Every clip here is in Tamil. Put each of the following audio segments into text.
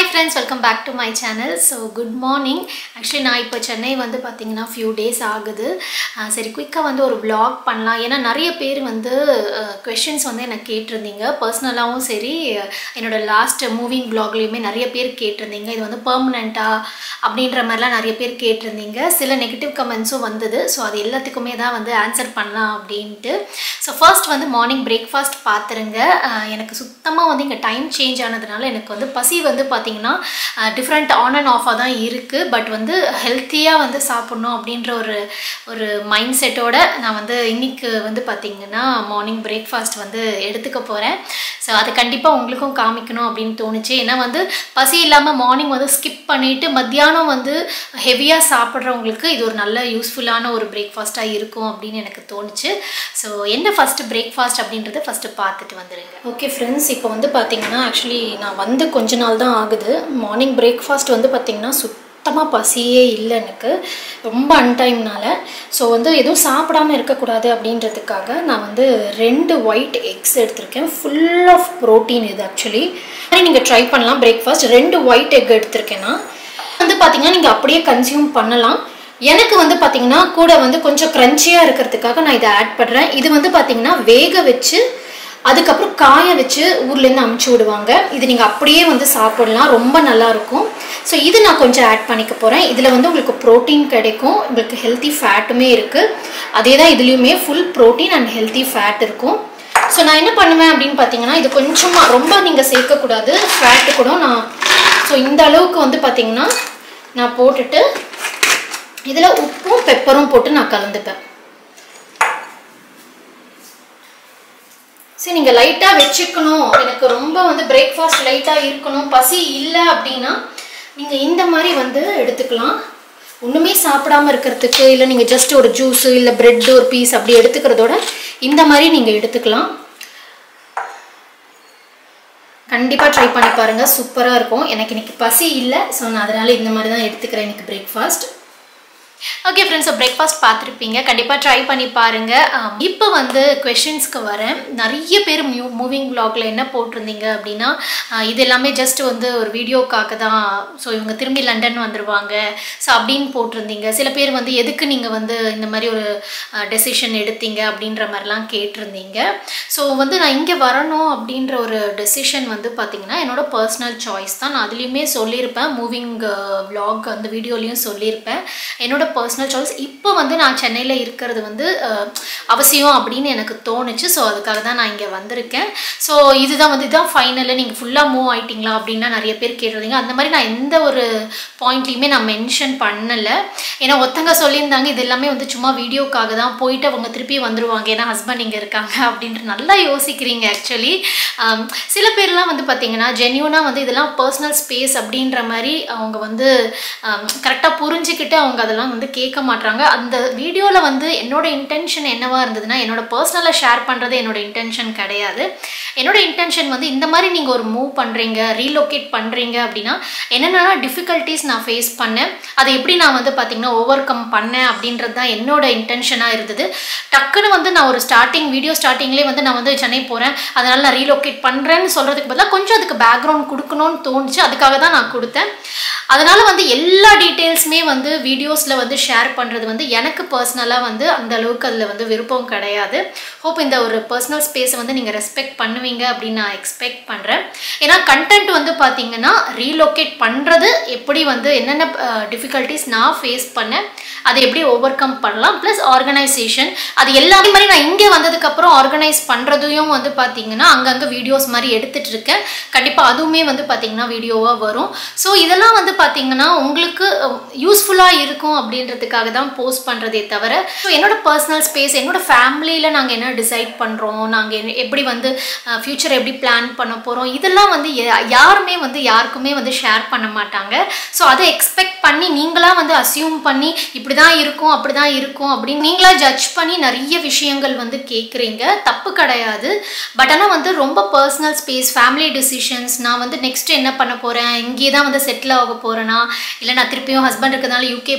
hi friends welcome back to my channel so good morning actually நான் இப்போ சென்னை வந்து பார்த்தீங்கன்னா ஃபியூ டேஸ் ஆகுது அஹ் சரி குயிக்காக வந்து ஒரு vlog பண்ணலாம் ஏன்னா நிறைய பேர் வந்து கொஷின்ஸ் வந்து எனக்கு கேட்டிருந்தீங்க பர்சனலாகவும் சரி அஹ் என்னோட லாஸ்ட் மூவிங் வ்ளாக்லேயுமே நிறைய பேர் கேட்டிருந்தீங்க இது வந்து பெர்மனண்ட்டா அப்படின்ற மாதிரிலாம் நிறைய பேர் கேட்டிருந்தீங்க சில நெகட்டிவ் கமெண்ட்ஸும் வந்தது ஸோ அது எல்லாத்துக்குமே தான் வந்து ஆன்சர் பண்ணலாம் அப்படின்ட்டு ஸோ ஃபர்ஸ்ட் வந்து மார்னிங் பிரேக்ஃபாஸ்ட் பார்த்துருங்க அஹ் எனக்கு சுத்தமாக வந்து இங்கே டைம் சேஞ்ச் ஆனதுனால எனக்கு வந்து பசி வந்து பார்த்திங்கன்னா டிஃப்ரெண்ட் ஆன் அண்ட் ஆஃபாக தான் இருக்குது பட் வந்து ஹெல்த்தியாக வந்து சாப்பிட்ணும் அப்படின்ற ஒரு ஒரு மைண்ட் செட்டோட நான் வந்து இன்னைக்கு வந்து பார்த்திங்கன்னா மார்னிங் பிரேக்ஃபாஸ்ட் வந்து எடுத்துக்க போகிறேன் ஸோ அது கண்டிப்பாக உங்களுக்கும் காமிக்கணும் அப்படின்னு தோணுச்சு ஏன்னா வந்து பசி இல்லாமல் மார்னிங் வந்து ஸ்கிப் பண்ணிவிட்டு மத்தியானம் வந்து ஹெவியாக சாப்பிட்றவங்களுக்கு இது ஒரு நல்ல யூஸ்ஃபுல்லான ஒரு பிரேக்ஃபாஸ்ட்டாக இருக்கும் அப்படின்னு எனக்கு தோணுச்சு ஸோ என்ன ஃபஸ்ட்டு பிரேக்ஃபாஸ்ட் அப்படின்றத ஃபஸ்ட்டு பார்த்துட்டு வந்துடுங்க ஓகே ஃப்ரெண்ட்ஸ் இப்போ வந்து பார்த்தீங்கன்னா ஆக்சுவலி நான் வந்து கொஞ்ச நாள் தான் ஆகுது மார்னிங் பிரேக்ஃபாஸ்ட் வந்து பார்த்தீங்கன்னா சுத்தமாக பசியே இல்லை எனக்கு ரொம்ப அன்டைம்னால ஸோ வந்து எதுவும் சாப்பிடாம இருக்கக்கூடாது அப்படின்றதுக்காக நான் வந்து ரெண்டு ஒயிட் எக்ஸ் எடுத்திருக்கேன் ஃபுல் ஆஃப் ப்ரோட்டீன் இது ஆக்சுவலி நீங்கள் ட்ரை பண்ணலாம் பிரேக்ஃபாஸ்ட் ரெண்டு ஒயிட் எக் எடுத்திருக்கேன் நான் வந்து பார்த்தீங்கன்னா நீங்கள் அப்படியே கன்சியூம் பண்ணலாம் எனக்கு வந்து பார்த்தீங்கன்னா கூட வந்து கொஞ்சம் க்ரன்ச்சியாக இருக்கிறதுக்காக நான் இதை ஆட் பண்ணுறேன் இது வந்து பார்த்தீங்கன்னா வேக வச்சு அதுக்கப்புறம் காய வச்சு ஊர்லேருந்து அமுச்சு விடுவாங்க இது நீங்கள் அப்படியே வந்து சாப்பிடலாம் ரொம்ப நல்லா இருக்கும் ஸோ இது நான் கொஞ்சம் ஆட் பண்ணிக்க போகிறேன் இதில் வந்து உங்களுக்கு ப்ரோட்டீன் கிடைக்கும் உங்களுக்கு ஹெல்த்தி ஃபேட்டுமே இருக்குது அதே தான் இதுலேயுமே full protein and healthy fat இருக்கும் ஸோ நான் என்ன பண்ணுவேன் அப்படின்னு பார்த்தீங்கன்னா இது கொஞ்சமாக ரொம்ப நீங்கள் சேர்க்கக்கூடாது ஃபேட்டு கூட நான் ஸோ இந்த அளவுக்கு வந்து பார்த்தீங்கன்னா நான் போட்டுட்டு இதில் உப்பும் பெப்பரும் போட்டு நான் கலந்துப்பேன் சரி நீங்கள் லைட்டாக வச்சுக்கணும் எனக்கு ரொம்ப வந்து பிரேக்ஃபாஸ்ட் லைட்டாக இருக்கணும் பசி இல்லை அப்படின்னா நீங்கள் இந்த மாதிரி வந்து எடுத்துக்கலாம் ஒன்றுமே சாப்பிடாம இருக்கிறதுக்கு இல்லை நீங்கள் ஜஸ்ட் ஒரு ஜூஸு இல்லை பிரெட் ஒரு பீஸ் அப்படி எடுத்துக்கிறதோட இந்த மாதிரி நீங்கள் எடுத்துக்கலாம் கண்டிப்பாக ட்ரை பண்ணி பாருங்கள் சூப்பராக இருக்கும் எனக்கு இன்னைக்கு பசி இல்லை ஸோ நான் அதனால் இந்த மாதிரி தான் எடுத்துக்கிறேன் இன்னைக்கு பிரேக்ஃபாஸ்ட் ஓகே ஃப்ரெண்ட்ஸ் பிரேக்ஃபாஸ்ட் பார்த்துருப்பீங்க கண்டிப்பாக ட்ரை பண்ணி பாருங்கள் இப்போ வந்து கொஷின்ஸ்க்கு வரேன் நிறைய பேர் மியூ மூவிங் வ்ளாகில் என்ன போட்டிருந்தீங்க அப்படின்னா அஹ், இது எல்லாமே ஜஸ்ட் வந்து ஒரு வீடியோக்காக தான் ஸோ இவங்க திரும்பி லண்டன் வந்துடுவாங்க ஸோ அப்படின்னு போட்டிருந்தீங்க சில பேர் வந்து எதுக்கு நீங்கள் வந்து இந்த மாதிரி ஒரு டெசிஷன் எடுத்தீங்க அப்படின்ற மாதிரிலாம் கேட்டிருந்தீங்க ஸோ வந்து நான் இங்கே வரணும் அப்படின்ற ஒரு டெசிஷன் வந்து பார்த்திங்கன்னா என்னோட பர்சனல் சாய்ஸ் தான் நான் அதுலேயுமே சொல்லியிருப்பேன் மூவிங் vlog அந்த வீடியோலையும் சொல்லியிருப்பேன் என்னோட பர்சனல் சாய்ஸ் இப்போ வந்து நான் சென்னையில் இருக்கிறது வந்து அஹ், அவசியம் அப்படின்னு எனக்கு தோணுச்சு ஸோ அதுக்காக தான் நான் இங்கே வந்திருக்கேன் ஸோ இதுதான் வந்து இதுதான் ஃபைனலில் நீங்கள் ஃபுல்லாக மூவ் ஆயிட்டீங்களா அப்படின்னா நிறைய பேர் கேட்டிருந்தீங்க அந்த மாதிரி நான் எந்த ஒரு பாயிண்ட்லையுமே நான் மென்ஷன் பண்ணலை ஏன்னா ஒருத்தங்க சொல்லியிருந்தாங்க இது எல்லாமே வந்து சும்மா வீடியோக்காக தான் போயிட்டு அவங்க திருப்பி வந்துருவாங்க ஏன்னா ஹஸ்பண்ட் இங்கே இருக்காங்க அப்படின்ட்டு நல்லா யோசிக்கிறீங்க ஆக்சுவலி சில பேர்லாம் வந்து பார்த்தீங்கன்னா ஜென்யூனாக வந்து இதெல்லாம் பர்சனல் ஸ்பேஸ் அப்படின்ற மாதிரி அவங்க வந்து கரெக்டாக புரிஞ்சுக்கிட்டு அவங்க அதெல்லாம் வந்து கேட்க மாட்றாங்க அந்த வீடியோவில் வந்து என்னோட இன்டென்ஷன் என்னவா இருந்ததுன்னா என்னோட பர்சனலாக ஷேர் பண்ணுறது என்னோட இன்டென்ஷன் கிடையாது என்னோட இன்டென்ஷன் வந்து இந்த மாதிரி நீங்கள் ஒரு மூவ் பண்ணுறீங்க ரீலோகேட் பண்ணுறீங்க அப்படின்னா என்னென்ன டிஃபிகல்ட்டிஸ் நான் ஃபேஸ் பண்ணேன் அதை எப்படி நான் வந்து பார்த்தீங்கன்னா ஓவர் கம் பண்ணேன் அப்படின்றது தான் என்னோட இன்டென்ஷனாக இருந்தது டக்குன்னு வந்து நான் ஒரு ஸ்டார்டிங் வீடியோ ஸ்டார்டிங்லேயே வந்து நான் வந்து சென்னை போகிறேன் அதனால் நான் ரீலோகேட் பண்ணுறேன்னு சொல்கிறதுக்கு பதிலாக கொஞ்சம் அதுக்கு பேக்ரவுண்ட் கொடுக்கணும்னு தோணுச்சு அதுக்காக தான் நான் கொடுத்தேன் அதனால் வந்து எல்லா டீட்டெயில்ஸுமே வந்து வீடியோஸில் வந்து ஷேர் பண்ணுறது வந்து எனக்கு பர்சனலாக வந்து அந்த அளவுக்கு அதில் வந்து விருப்பம் கிடையாது ஹோப் இந்த ஒரு பர்சனல் ஸ்பேஸை வந்து நீங்கள் ரெஸ்பெக்ட் பண்ணுவீங்க அப்படின்னு நான் எக்ஸ்பெக்ட் பண்ணுறேன் ஏன்னா கண்டென்ட் வந்து பார்த்தீங்கன்னா ரீலோகேட் பண்ணுறது எப்படி வந்து என்னென்ன டிஃபிகல்ட்டிஸ் நான் ஃபேஸ் பண்ணேன் அதை எப்படி ஓவர் கம் பண்ணலாம் ப்ளஸ் ஆர்கனைசேஷன் அது எல்லாமே மாதிரி நான் இங்கே வந்ததுக்கப்புறம் ஆர்கனைஸ் பண்ணுறதையும் வந்து பார்த்தீங்கன்னா அங்கங்கே வீடியோஸ் மாதிரி எடுத்துகிட்டு இருக்கேன் கண்டிப்பாக அதுவுமே வந்து பார்த்தீங்கன்னா வீடியோவாக வரும் ஸோ இதெல்லாம் வந்து பார்த்தீங்கன்னா உங்களுக்கு யூஸ்ஃபுல்லாக இருக்கும் அப்படின்றதுக்காக தான் போஸ்ட் பண்ணுறதே தவிர ஸோ என்னோட பர்சனல் ஸ்பேஸ் என்னோட ஃபேமிலியில் நாங்கள் என்ன டிசைட் பண்ணுறோம் நாங்கள் எப்படி வந்து ஃப்யூச்சர் எப்படி பிளான் பண்ண போகிறோம் இதெல்லாம் வந்து யா- யாருமே வந்து யாருக்குமே வந்து ஷேர் பண்ண மாட்டாங்க ஸோ அதை எக்ஸ்பெக்ட் பண்ணி நீங்களாக வந்து அசியூம் பண்ணி இப்படி தான் இருக்கும் அப்படி தான் இருக்கும் அப்படின்னு நீங்களா ஜட்ஜ் பண்ணி நிறைய விஷயங்கள் வந்து கேட்குறீங்க தப்பு கிடையாது பட் ஆனால் வந்து ரொம்ப பர்சனல் ஸ்பேஸ் ஃபேமிலி டிசிஷன்ஸ் நான் வந்து நெக்ஸ்ட் என்ன பண்ண போகிறேன் இங்கே தான் வந்து செட்டில் ஆக போகிறேனா இல்லை நான் திருப்பியும் ஹஸ்பண்ட் இருக்கிறதுனால யூகே போகிறேன்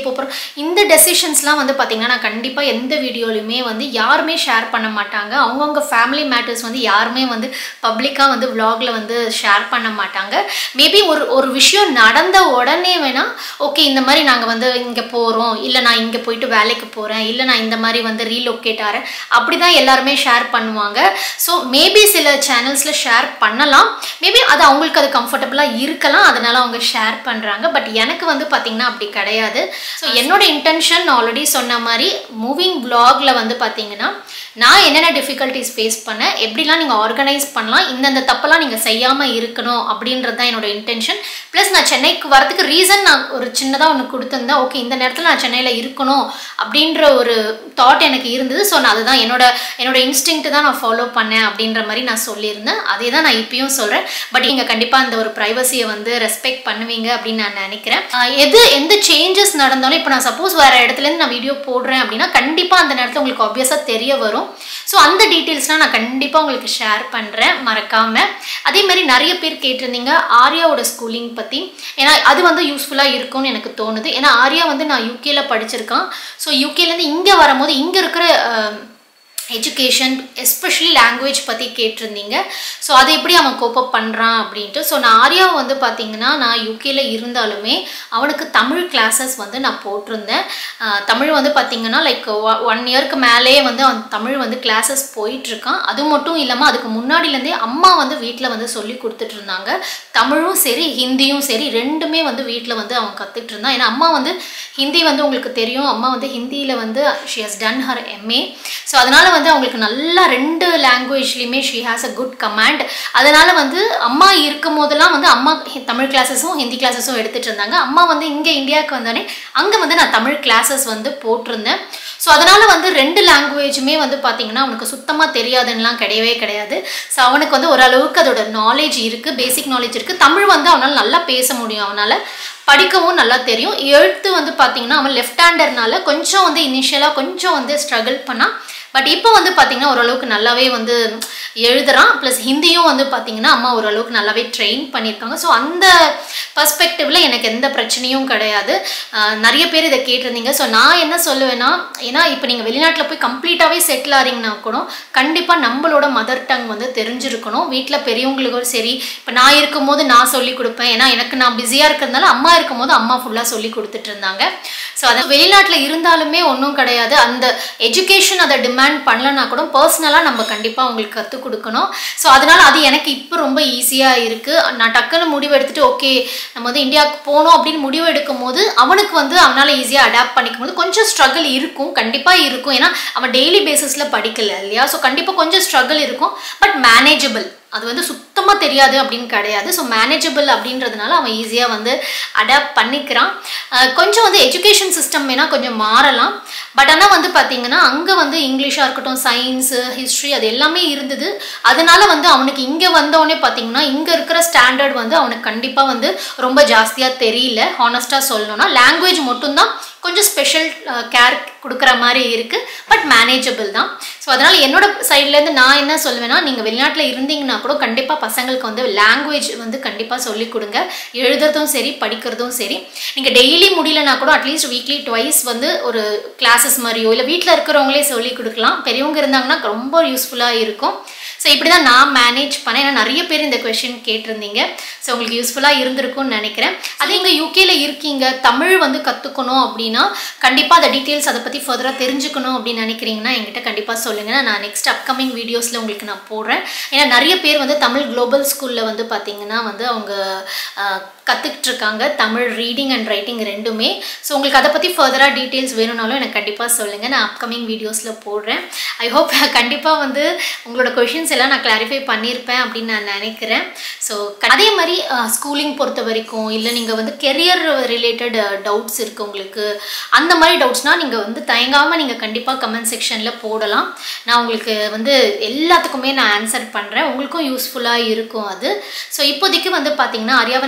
இந்த டெசிஷன்ஸ்லாம் வந்து பார்த்திங்கன்னா நான் கண்டிப்பாக எந்த வீடியோலையுமே வந்து யாருமே ஷேர் பண்ண மாட்டாங்க அவங்கவுங்க ஃபேமிலி மேட்டர்ஸ் வந்து யாருமே வந்து பப்ளிக்காக வந்து vlogல வந்து ஷேர் பண்ண மாட்டாங்க மேபி ஒரு ஒரு விஷயம் நடந்த உடனே வேணால் ஓகே இந்த மாதிரி நாங்கள் வந்து இங்கே போகிறோம் இல்லை நான் இங்கே போயிட்டு வேலைக்கு போகிறேன் இல்லை நான் இந்த மாதிரி வந்து ரீலொக்கேட் ஆகிறேன் அப்படி தான் எல்லாருமே ஷேர் பண்ணுவாங்க ஸோ மேபி சில சேனல்ஸில் ஷேர் பண்ணலாம் மேபி அது அவங்களுக்கு அது கம்ஃபர்டபுளாக இருக்கலாம் அதனால அவங்க ஷேர் பண்ணுறாங்க பட் எனக்கு வந்து பார்த்திங்கன்னா அப்படி கிடையாது ஸோ என்னோட இன்டென்ஷன் ஆல்ரெடி சொன்ன மாதிரி மூவிங் vlogல வந்து பார்த்தீங்கன்னா நான் என்னென்ன டிஃபிகல்ட்டிஸ் ஃபேஸ் பண்ணேன் எப்படிலாம் நீங்கள் ஆர்கனைஸ் பண்ணலாம் இந்தந்த தப்பெல்லாம் நீங்கள் செய்யாமல் இருக்கணும் அப்படின்றது தான் என்னோட இன்டென்ஷன் ப்ளஸ் நான் சென்னைக்கு வரதுக்கு ரீசன் நான் ஒரு சின்னதாக ஒன்று கொடுத்துருந்தேன் ஓகே இந்த நேரத்தில் நான் சென்னையில் இருக்கணும் அப்படின்ற ஒரு தாட் எனக்கு இருந்தது ஸோ நான் அதுதான் என்னோட என்னோட இன்ஸ்டிங்க்ட் தான் நான் ஃபாலோ பண்ணேன் அப்படின்ற மாதிரி நான் சொல்லியிருந்தேன் அதே தான் நான் இப்பயும் சொல்கிறேன் பட் நீங்கள் கண்டிப்பாக அந்த ஒரு ப்ரைவசியை வந்து ரெஸ்பெக்ட் பண்ணுவீங்க அப்படின்னு நான் நினைக்கிறேன் ஆஹ் எது எந்த சேஞ்சஸ் நடந்தாலும் இப்போ நான் சப்போஸ் வேறு இடத்துலேருந்து நான் வீடியோ போடுறேன் அப்படின்னா கண்டிப்பாக அந்த நேரத்தில் உங்களுக்கு ஆப்வியஸாக தெரிய வரும் ஸோ அந்த டீட்டெயில்ஸ்லாம் நான் கண்டிப்பாக உங்களுக்கு ஷேர் பண்ணுறேன் மறக்காமல் அதே மாதிரி நிறைய பேர் கேட்டிருந்தீங்க ஆர்யாவோட ஸ்கூலிங் பற்றி ஏன்னா அது வந்து யூஸ்ஃபுல்லாக இருக்கும்னு எனக்கு தோணுது ஏன்னா ஆர்யா வந்து நான் யூகேல படிச்சிருக்கான் ஸோ யூகேலேருந்து இங்கே வரும்போது இங்கே இருக்கிற அஹ், எஜுகேஷன் எஸ்பெஷலி லாங்குவேஜ் பற்றி கேட்டிருந்தீங்க ஸோ அதை எப்படி அவன் கோப்பப் பண்ணுறான் அப்படின்ட்டு ஸோ நான் ஆர்யாவை வந்து பார்த்தீங்கன்னா நான் யூகேல இருந்தாலுமே அவனுக்கு தமிழ் கிளாஸஸ் வந்து நான் போட்டிருந்தேன் ஆஹ் தமிழ் வந்து பார்த்தீங்கன்னா லைக் ஒன் இயர்க்கு மேலேயே வந்து அவன் தமிழ் வந்து கிளாஸஸ் போயிட்டுருக்கான் அது மட்டும் இல்லாமல் அதுக்கு முன்னாடிலேருந்தே அம்மா வந்து வீட்டில் வந்து சொல்லி கொடுத்துட்டு இருந்தாங்க தமிழும் சரி ஹிந்தியும் சரி ரெண்டுமே வந்து வீட்டில் வந்து அவன் கற்றுட்டு இருந்தான் ஏன்னா அம்மா வந்து ஹிந்தி வந்து உங்களுக்கு தெரியும் அம்மா வந்து ஹிந்தியில் வந்து she has done her MA so அதனால் வந்து அவங்களுக்கு நல்லா ரெண்டு லாங்குவேஜ்லேயுமே she has a good command அதனால் வந்து அம்மா இருக்கும் போதெல்லாம் வந்து அம்மா ஹி- தமிழ் கிளாஸஸும் ஹிந்தி கிளாஸஸும் எடுத்துகிட்டு இருந்தாங்க அம்மா வந்து இங்கே இந்தியாவுக்கு வந்தோடனே அங்கே வந்து நான் தமிழ் கிளாஸஸ் வந்து போட்டிருந்தேன் ஸோ அதனால் வந்து ரெண்டு லாங்குவேஜுமே வந்து பார்த்தீங்கன்னா அவனுக்கு சுத்தமாக தெரியாதுன்னெலாம் கிடையவே கிடையாது ஸோ அவனுக்கு வந்து ஓரளவுக்கு அதோட நாலேஜ் இருக்குது பேசிக் நாலேஜ் இருக்குது தமிழ் வந்து அவனால் நல்லா பேச முடியும் அவனால் படிக்கவும் நல்லா தெரியும் எழுத்து வந்து பார்த்தீங்கன்னா அவன் லெஃப்ட் ஹேண்டர்னால கொஞ்சம் வந்து இனிஷியலாக கொஞ்சம் வந்து ஸ்ட்ரகிள் பண்ணால் பட் இப்போ வந்து பார்த்தீங்கன்னா ஓரளவுக்கு நல்லாவே வந்து எழுதுறான் ப்ளஸ் ஹிந்தியும் வந்து பார்த்தீங்கன்னா அம்மா ஓரளவுக்கு நல்லாவே ட்ரெயின் பண்ணியிருக்காங்க ஸோ அந்த பர்ஸ்பெக்டிவில் எனக்கு எந்த பிரச்சனையும் கிடையாது ஆஹ் நிறைய பேர் இதை கேட்டிருந்தீங்க ஸோ நான் என்ன சொல்லுவேன்னா ஏன்னா இப்போ நீங்கள் வெளிநாட்டில் போய் கம்ப்ளீட்டாகவே செட்டில் ஆறீங்கன்னா கூட கண்டிப்பாக நம்மளோட மதர் டங் வந்து தெரிஞ்சிருக்கணும் வீட்டில் பெரியவங்களுக்கும் சரி இப்போ நான் இருக்கும்போது நான் சொல்லி கொடுப்பேன் ஏன்னா எனக்கு நான் பிஸியாக இருக்கிறதுனால அம்மா இருக்கும்போது அம்மா ஃபுல்லாக சொல்லி கொடுத்துட்டு இருந்தாங்க ஸோ அது வெளிநாட்டில் இருந்தாலுமே ஒன்றும் கிடையாது அந்த எஜுகேஷன் அதை டிமாண்ட் பண்ணலனா கூட பர்சனலாக நம்ம கண்டிப்பாக அவங்களுக்கு கற்றுக் கொடுக்கணும் ஸோ அதனால் அது எனக்கு இப்போ ரொம்ப ஈஸியாக இருக்குது நான் டக்குன்னு முடிவு எடுத்துட்டு ஓகே நம்ம வந்து இந்தியாவுக்கு போகணும் அப்படின்னு முடிவு எடுக்கும் போது அவனுக்கு வந்து அவனால் ஈஸியாக அடாப்ட் பண்ணிக்கும் போது கொஞ்சம் ஸ்ட்ரகிள் இருக்கும் கண்டிப்பாக இருக்கும் ஏன்னா அவன் டெய்லி பேசிஸில் படிக்கல இல்லையா ஸோ கண்டிப்பாக கொஞ்சம் ஸ்ட்ரகிள் இருக்கும் பட் மேனேஜபிள் அது வந்து சுத்தமாக தெரியாது அப்படின்னு கிடையாது ஸோ மேனேஜபிள் அப்படின்றதுனால அவன் ஈஸியாக வந்து அடாப்ட் பண்ணிக்கிறான் அஹ் கொஞ்சம் வந்து எஜுகேஷன் சிஸ்டம் வேணால் கொஞ்சம் மாறலாம் பட் ஆனால் வந்து பார்த்தீங்கன்னா அங்கே வந்து இங்கிலீஷாக இருக்கட்டும் சயின்ஸு ஹிஸ்ட்ரி அது எல்லாமே இருந்தது அதனால வந்து அவனுக்கு இங்கே வந்தோடனே பார்த்தீங்கன்னா இங்கே இருக்கிற ஸ்டாண்டர்ட் வந்து அவனுக்கு கண்டிப்பாக வந்து ரொம்ப ஜாஸ்தியாக தெரியல ஹானஸ்ட்டாக சொல்லணும்னா லாங்குவேஜ் மட்டும்தான் கொஞ்சம் ஸ்பெஷல் கேர் கொடுக்குற மாதிரி இருக்குது பட் மேனேஜபிள் தான் ஸோ அதனால் என்னோட சைட்லேருந்து நான் என்ன சொல்லுவேன்னா நீங்கள் வெளிநாட்டில் இருந்தீங்கன்னா கூட கண்டிப்பாக பசங்களுக்கு வந்து லாங்குவேஜ் வந்து கண்டிப்பாக சொல்லிக் கொடுங்க எழுதுறதும் சரி படிக்கிறதும் சரி நீங்கள் டெய்லி முடியலனா கூட அட்லீஸ்ட் வீக்லி ட்வைஸ் வந்து ஒரு கிளாஸஸ் மாதிரியோ இல்லை வீட்டில் இருக்கிறவங்களே சொல்லிக் கொடுக்கலாம் பெரியவங்க இருந்தாங்கன்னா ரொம்ப யூஸ்ஃபுல்லாக இருக்கும் ஸோ இப்படி தான் நான் மேனேஜ் பண்ணேன் ஏன்னா நிறைய பேர் இந்த கொஷின் கேட்டிருந்தீங்க ஸோ உங்களுக்கு யூஸ்ஃபுல்லாக இருந்திருக்கும்னு நினைக்கிறேன் அதே இங்கே யூகேல இருக்கீங்க தமிழ் வந்து கற்றுக்கணும் அப்படின்னா கண்டிப்பாக அந்த டீட்டெயில்ஸ் அதை பற்றி ஃபர்தராக தெரிஞ்சுக்கணும் அப்படின்னு நினைக்கிறீங்கன்னா என்கிட்ட கண்டிப்பாக சொல்லுங்கள் நான் நெக்ஸ்ட் அப்கமிங் வீடியோஸில் உங்களுக்கு நான் போடுறேன் ஏன்னா நிறைய பேர் வந்து தமிழ் குளோபல் ஸ்கூலில் வந்து பார்த்தீங்கன்னா வந்து அவங்க ஆஹ், கத்துக்கிட்டு இருக்காங்க தமிழ் ரீடிங் அண்ட் ரைட்டிங் ரெண்டுமே ஸோ உங்களுக்கு அதை பற்றி ஃபர்தராக டீட்டெயில்ஸ் வேணும்னாலும் எனக்கு கண்டிப்பாக சொல்லுங்கள் நான் அப்கமிங் வீடியோஸில் போடுறேன் ஐ ஹோப் கண்டிப்பாக வந்து உங்களோட கொஷின்ஸ் எல்லாம் நான் கிளாரிஃபை பண்ணியிருப்பேன் அப்படின்னு நான் நினைக்கிறேன் ஸோ அதே மாதிரி ஸ்கூலிங் பொறுத்த வரைக்கும் இல்லை நீங்கள் வந்து கெரியர் ரிலேட்டட் டவுட்ஸ் இருக்குது உங்களுக்கு அந்த மாதிரி டவுட்ஸ்னால் நீங்கள் வந்து தயங்காமல் நீங்கள் கண்டிப்பாக கமெண்ட் செக்ஷனில் போடலாம் நான் உங்களுக்கு வந்து எல்லாத்துக்குமே நான் ஆன்சர் பண்ணுறேன் உங்களுக்கும் யூஸ்ஃபுல்லாக இருக்கும் அது ஸோ இப்போதைக்கு வந்து பார்த்தீங்கன்னா அரியாவை நான் இங்கே ஸ்கூல்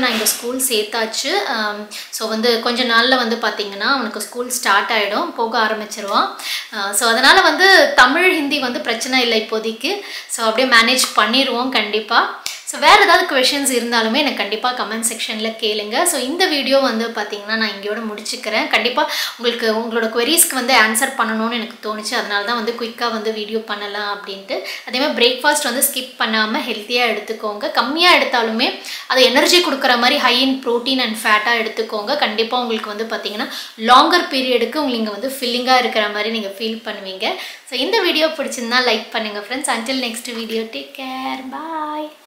ஸ்கூல் சேர்த்தாச்சு ஸோ வந்து கொஞ்ச நாளில் வந்து பார்த்திங்கன்னா அவனுக்கு ஸ்கூல் ஸ்டார்ட் ஆகிடும் போக ஆரம்பிச்சிருவான் ஸோ அதனால் வந்து தமிழ் ஹிந்தி வந்து பிரச்சனை இல்லை இப்போதைக்கு ஸோ அப்படியே மேனேஜ் பண்ணிடுவோம் கண்டிப்பாக ஸோ வேறு ஏதாவது கொஷின்ஸ் இருந்தாலுமே எனக்கு கண்டிப்பாக கமெண்ட் செக்ஷனில் கேளுங்க ஸோ இந்த வீடியோ வந்து பார்த்தீங்கன்னா நான் இங்கேயோட முடிச்சுக்கிறேன் கண்டிப்பாக உங்களுக்கு உங்களோட queries-க்கு வந்து ஆன்சர் பண்ணணும்னு எனக்கு தோணுச்சு அதனால தான் வந்து குயிக்காக வந்து வீடியோ பண்ணலாம் அப்படின்ட்டு அதேமாதிரி பிரேக்ஃபாஸ்ட் வந்து ஸ்கிப் பண்ணாமல் ஹெல்த்தியாக எடுத்துக்கோங்க கம்மியாக எடுத்தாலுமே அது எனர்ஜி கொடுக்குற மாதிரி ஹை இன் ப்ரோட்டீன் அண்ட் ஃபேட்டாக எடுத்துக்கோங்க கண்டிப்பாக உங்களுக்கு வந்து பார்த்தீங்கன்னா லாங்கர் பீரியடுக்கு உங்களுக்கு வந்து ஃபில்லிங்காக இருக்கிற மாதிரி நீங்கள் ஃபீல் பண்ணுவீங்க ஸோ இந்த வீடியோ பிடிச்சிருந்தா லைக் பண்ணுங்கள் friends until next video take care பாய்